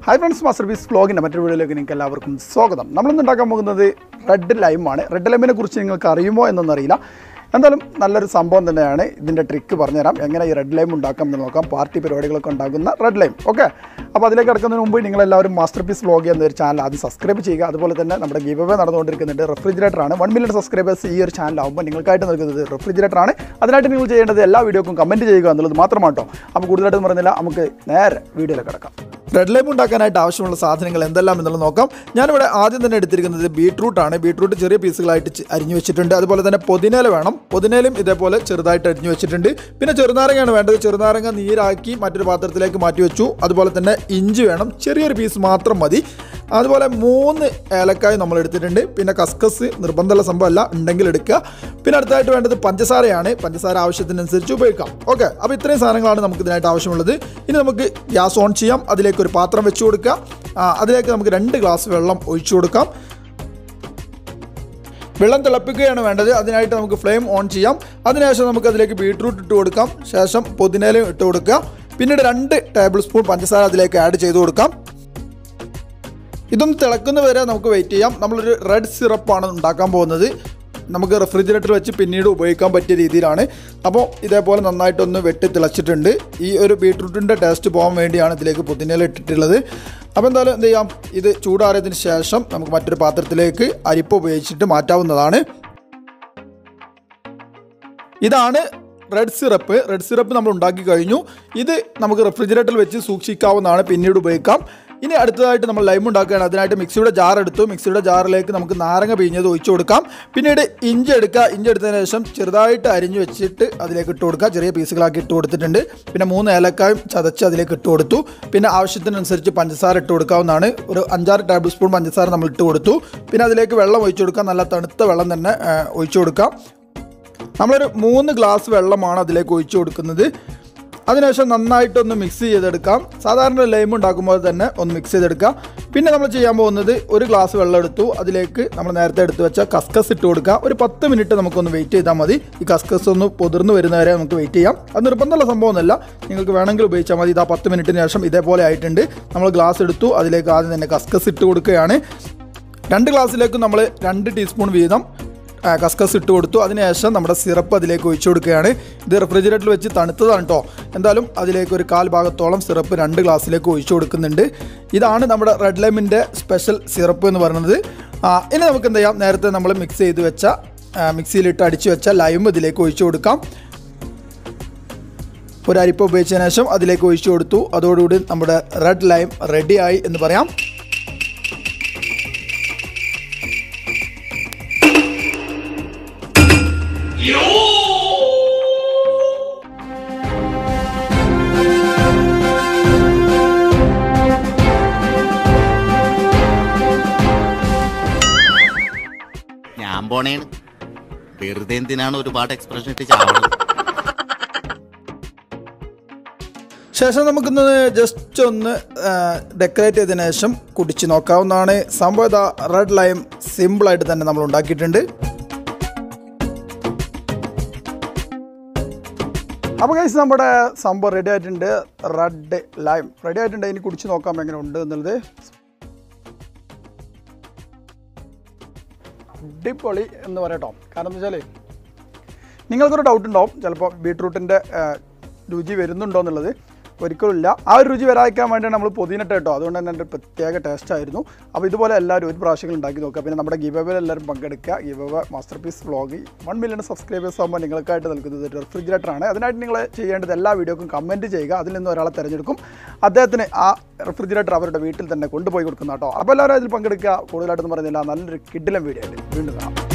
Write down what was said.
hi friends masterpiece വ്ലോഗിൻ്റെ മറ്റൊരു വീഡിയോയിലേക്ക് നിങ്ങൾക്ക് എല്ലാവർക്കും സ്വാഗതം നമ്മളിന്ന് ഉണ്ടാക്കാൻ പോകുന്നത് റെഡ് ലൈമാണ് റെഡ് ലൈമിനെ കുറിച്ച് നിങ്ങൾക്ക് അറിയുമോ എന്നൊന്നും അറിയില്ല എന്തായാലും നല്ലൊരു സംഭവം തന്നെയാണ് ഇതിൻ്റെ ട്രിക്ക് പറഞ്ഞുതരാം എങ്ങനെ ഈ റെഡ് ലൈം ഉണ്ടാക്കാം എന്ന് നോക്കാം പാർട്ടി പരിപാടികളൊക്കെ ഉണ്ടാക്കുന്ന റെഡ് ലൈം ഓക്കെ അപ്പോൾ അതിലേക്ക് കിടക്കുന്നതിന് മുമ്പ് നിങ്ങളെല്ലാവരും മാസ്റ്റർ പീസ് വ്ലോഗ് എന്നൊരു ചാനൽ ആദ്യം സബ്സ്ക്രൈബ് ചെയ്യുക അതുപോലെ തന്നെ നമ്മുടെ ഗീവ് അവേ നടന്നുകൊണ്ടിരിക്കുന്നുണ്ട് റെഫ്രിജറേറ്റർ ആണ് വൺ മില്യൺ സബ്സ്ക്രൈബേഴ്സ് ഈ ഒരു ചാനലാകുമ്പോൾ നിങ്ങൾക്കായിട്ട് നൽകുന്നത് റെഫ്രിജറേറ്റർ ആണ് അതിനായിട്ട് നിങ്ങൾ ചെയ്യേണ്ടത് എല്ലാ വീഡിയോക്കും കമൻറ്റ് ചെയ്യുക എന്നുള്ളത് മാത്രമാണ് കേട്ടോ അപ്പോൾ കൂടുതലായിട്ടും പറയുന്നില്ല നമുക്ക് നേരെ വീഡിയോയിലേക്ക് കിടക്കാം റെഡ് ലൈം ഉണ്ടാക്കാനായിട്ട് ആവശ്യമുള്ള സാധനങ്ങൾ എന്തെല്ലാം എന്നുള്ളത് നോക്കാം ഞാനിവിടെ ആദ്യം തന്നെ എടുത്തിരിക്കുന്നത് ബീട്രൂട്ട് ആണ് ബീട്രൂട്ട് ചെറിയ പീസുകളായിട്ട് ചി- അരിഞ്ഞു വെച്ചിട്ടുണ്ട് അതുപോലെ തന്നെ പുതിനയില വേണം പുതിനയിലും ഇതേപോലെ ചെറുതായിട്ട് അരിഞ്ഞു വെച്ചിട്ടുണ്ട് പിന്നെ ചെറുനാരങ്ങയാണ് വേണ്ടത് ചെറുനാരങ്ങ നീരാക്കി മറ്റൊരു പാത്രത്തിലേക്ക് മാറ്റി വെച്ചു അതുപോലെ തന്നെ ഇഞ്ചി വേണം ചെറിയൊരു പീസ് മാത്രം മതി അതുപോലെ മൂന്ന് ഏലക്കായ നമ്മൾ എടുത്തിട്ടുണ്ട് പിന്നെ കസ്കസ് നിർബന്ധമുള്ള സംഭവമല്ല ഉണ്ടെങ്കിൽ എടുക്കുക പിന്നെ അടുത്തായിട്ട് വേണ്ടത് പഞ്ചസാരയാണ് പഞ്ചസാര ആവശ്യത്തിനനുസരിച്ച് ഉപയോഗിക്കാം ഓക്കെ അപ്പോൾ ഇത്രയും സാധനങ്ങളാണ് നമുക്ക് ഇതിനായിട്ട് ആവശ്യമുള്ളത് ഇനി നമുക്ക് ഗ്യാസ് ഓൺ ചെയ്യാം അതിലേക്ക് ഒരു പാത്രം വെച്ച് കൊടുക്കുക ആ, അതിലേക്ക് നമുക്ക് രണ്ട് ഗ്ലാസ് വെള്ളം ഒഴിച്ചു കൊടുക്കാം വെള്ളം തിളപ്പിക്കുകയാണ് വേണ്ടത് അതിനായിട്ട് നമുക്ക് ഫ്ലെയിം ഓൺ ചെയ്യാം അതിനുശേഷം നമുക്ക് അതിലേക്ക് ബീട്രൂട്ട് ഇട്ട് കൊടുക്കാം ശേഷം പുതിനയിലും ഇട്ട് കൊടുക്കുക പിന്നീട് രണ്ട് ടേബിൾ സ്പൂൺ പഞ്ചസാര അതിലേക്ക് ആഡ് ചെയ്ത് കൊടുക്കാം ഇതൊന്ന് തിളക്കുന്ന വരെ നമുക്ക് വെയിറ്റ് ചെയ്യാം നമ്മളൊരു റെഡ് സിറപ്പാണ് ഉണ്ടാക്കാൻ പോകുന്നത് നമുക്ക് റെഫ്രിജറേറ്റർ വെച്ച് പിന്നീട് ഉപയോഗിക്കാൻ പറ്റിയ രീതിയിലാണ് അപ്പോൾ ഇതേപോലെ നന്നായിട്ടൊന്ന് വെട്ടി തിളച്ചിട്ടുണ്ട് ഈ ഒരു ബീട്രൂട്ടിൻ്റെ ടേസ്റ്റ് പോകാൻ വേണ്ടിയാണ് ഇതിലേക്ക് പുതിനയില ഇട്ടിട്ടുള്ളത് അപ്പോൾ എന്തായാലും എന്ത് ചെയ്യാം ഇത് ചൂടാറിയതിന് ശേഷം നമുക്ക് മറ്റൊരു പാത്രത്തിലേക്ക് അരിപ്പ് ഉപയോഗിച്ചിട്ട് മാറ്റാവുന്നതാണ് ഇതാണ് റെഡ് സിറപ്പ് റെഡ് സിറപ്പ് നമ്മൾ ഉണ്ടാക്കി കഴിഞ്ഞു ഇത് നമുക്ക് റെഫ്രിജറേറ്ററിൽ വെച്ച് സൂക്ഷിക്കാവുന്നതാണ് പിന്നീട് ഉപയോഗിക്കാം ഇനി അടുത്തതായിട്ട് നമ്മൾ ലൈം ഉണ്ടാക്കുകയാണ് അതിനായിട്ട് മിക്സിയുടെ ജാർ എടുത്തു മിക്സിയുടെ ജാറിലേക്ക് നമുക്ക് നാരങ്ങ പിഴിഞ്ഞത് ഒഴിച്ചു കൊടുക്കാം പിന്നീട് ഇഞ്ചി എടുക്കുക ഇഞ്ചി എടുത്തതിന് ശേഷം ചെറുതായിട്ട് അരിഞ്ഞു വെച്ചിട്ട് അതിലേക്ക് ഇട്ട് കൊടുക്കുക ചെറിയ പീസുകളാക്കി ഇട്ട് കൊടുത്തിട്ടുണ്ട് പിന്നെ മൂന്ന് ഏലക്കായും ചതച്ച് അതിലേക്ക് ഇട്ട് കൊടുത്തു പിന്നെ ആവശ്യത്തിനനുസരിച്ച് പഞ്ചസാര ഇട്ട് കൊടുക്കാവുന്നതാണ് ഒരു അഞ്ചാറ് ടേബിൾ സ്പൂൺ പഞ്ചസാര നമ്മൾ ഇട്ട് കൊടുത്തു പിന്നെ അതിലേക്ക് വെള്ളം ഒഴിച്ചു കൊടുക്കാം നല്ല തണുത്ത വെള്ളം തന്നെ ആ, ഒഴിച്ചു കൊടുക്കാം നമ്മളൊരു മൂന്ന് ഗ്ലാസ് വെള്ളമാണ് അതിലേക്ക് ഒഴിച്ചു കൊടുക്കുന്നത് അതിനുശേഷം നന്നായിട്ടൊന്ന് മിക്സ് ചെയ്തെടുക്കാം സാധാരണ ലൈം ഉണ്ടാക്കുമ്പോൾ തന്നെ ഒന്ന് മിക്സ് ചെയ്തെടുക്കാം പിന്നെ നമ്മൾ ചെയ്യാൻ പോകുന്നത് ഒരു ഗ്ലാസ് വെള്ളം എടുത്തു അതിലേക്ക് നമ്മൾ നേരത്തെ എടുത്തു വെച്ച കസ്കസ് ഇട്ട് കൊടുക്കുക ഒരു പത്ത് മിനിറ്റ് നമുക്കൊന്ന് വെയിറ്റ് ചെയ്താൽ മതി ഈ കസ്കസ് ഒന്ന് പൊതിർന്ന് വരുന്നവരെ നമുക്ക് വെയിറ്റ് ചെയ്യാം അത് നിർബന്ധമുള്ള സംഭവമൊന്നുമല്ല നിങ്ങൾക്ക് വേണമെങ്കിൽ ഉപയോഗിച്ചാൽ മതി ഇതാ പത്ത് മിനിറ്റിന് ശേഷം ഇതേപോലെ ആയിട്ടുണ്ട് നമ്മൾ ഗ്ലാസ് എടുത്തു അതിലേക്ക് ആദ്യം തന്നെ കസ്കസ് ഇട്ട് കൊടുക്കുകയാണ് രണ്ട് ഗ്ലാസ്സിലേക്ക് നമ്മൾ രണ്ട് ടീസ്പൂൺ വീതം ആ, കസ്കസ് ഇട്ട് കൊടുത്തു അതിനുശേഷം നമ്മുടെ സിറപ്പ് അതിലേക്ക് ഒഴിച്ചു കൊടുക്കുകയാണ് ഇത് റെഫ്രിജറേറ്ററിൽ വെച്ച് തണുത്തതാണ് കേട്ടോ എന്തായാലും അതിലേക്ക് ഒരു കാൽ ഭാഗത്തോളം സിറപ്പ് രണ്ട് ഗ്ലാസ്സിലേക്ക് ഒഴിച്ചു കൊടുക്കുന്നുണ്ട് ഇതാണ് നമ്മുടെ റെഡ് ലെമിൻ്റെ സ്പെഷ്യൽ സിറപ്പ് എന്ന് പറയുന്നത് ആ, ഇനി നമുക്ക് എന്ത് ചെയ്യാം നേരത്തെ നമ്മൾ മിക്സ് ചെയ്ത് വെച്ച ആ, മിക്സിയിലിട്ട് അടിച്ചു വെച്ച ലൈം ഇതിലേക്ക് ഒഴിച്ചു കൊടുക്കാം ഒരു അരിപ്പ ഉപയോഗിച്ചതിന് ശേഷം അതിലേക്ക് ഒഴിച്ചു കൊടുത്തു അതോടുകൂടി നമ്മുടെ റെഡ് ലൈം റെഡിയായി എന്ന് പറയാം ഞാൻ പോണേണ് വെറുതെ എന്തിനാണ് ഒരുപാട് എക്സ്പ്രഷൻ ഇട്ട് ചാവണത് ശേഷം നമുക്കൊന്ന് ജസ്റ്റ് ഒന്ന് ഡെക്കറേറ്റ് ചെയ്തതിനു ശേഷം കുടിച്ച് നോക്കാവുന്നതാണ് സംഭവം ഇതാ റെഡ് ലൈം സിമ്പിളായിട്ട് തന്നെ നമ്മൾ ഉണ്ടാക്കിയിട്ടുണ്ട് അപ്പോൾ കൈസ് നമ്മുടെ സംഭവം റെഡി ആയിട്ടുണ്ട് റെഡ് ലൈം റെഡി ആയിട്ടുണ്ട് ഇനി കുടിച്ച് നോക്കാം എങ്ങനെ ഉണ്ട് എന്നുള്ളത് അടിപൊളി എന്ന് പറയട്ടോ കാരണം എന്താ വെച്ചാൽ നിങ്ങൾക്കൊരു ഡൗട്ട് ഉണ്ടാവും ചിലപ്പോൾ ബീട്രൂട്ടിൻ്റെ രുചി വരുന്നുണ്ടോ എന്നുള്ളത് ഒരിക്കലും ഇല്ല ആ ഒരു രുചി വരാതിരിക്കാൻ വേണ്ടിയാണ് നമ്മൾ പുതിനിട്ട് കേട്ടോ അതുകൊണ്ട് തന്നെ എൻ്റെ ഒരു പ്രത്യേക ടേസ്റ്റ് ആയിരുന്നു അപ്പോൾ ഇതുപോലെ എല്ലാവരും ഒരു പ്രാവശ്യങ്ങൾ ഉണ്ടാക്കി നോക്കുക പിന്നെ നമ്മുടെ ഗിബവയിൽ എല്ലാവരും പങ്കെടുക്കുക giveaway masterpiece vlog one million subscribers ആകുമ്പോൾ നിങ്ങൾക്കായിട്ട് നൽകുന്നത് ഒരു റെഫ്രിജറേറ്റർ ആണ് അതിനായിട്ട് നിങ്ങൾ ചെയ്യേണ്ടത് എല്ലാ വീഡിയോക്കും കമൻറ്റ് ചെയ്യുക അതിൽ നിന്ന് ഒരാളെ തിരഞ്ഞെടുക്കും അദ്ദേഹത്തിന് ആ റെഫ്രിജറേറ്റർ അവരുടെ വീട്ടിൽ തന്നെ കൊണ്ടുപോയി കൊടുക്കുന്ന കേട്ടോ അപ്പോൾ എല്ലാവരും അതിൽ പങ്കെടുക്കുക കൂടുതലായിട്ടൊന്നും പറയുന്നില്ല നല്ലൊരു കിഡിലം വീഡിയോ ആയിട്ട് വീണ്ടും കാണാം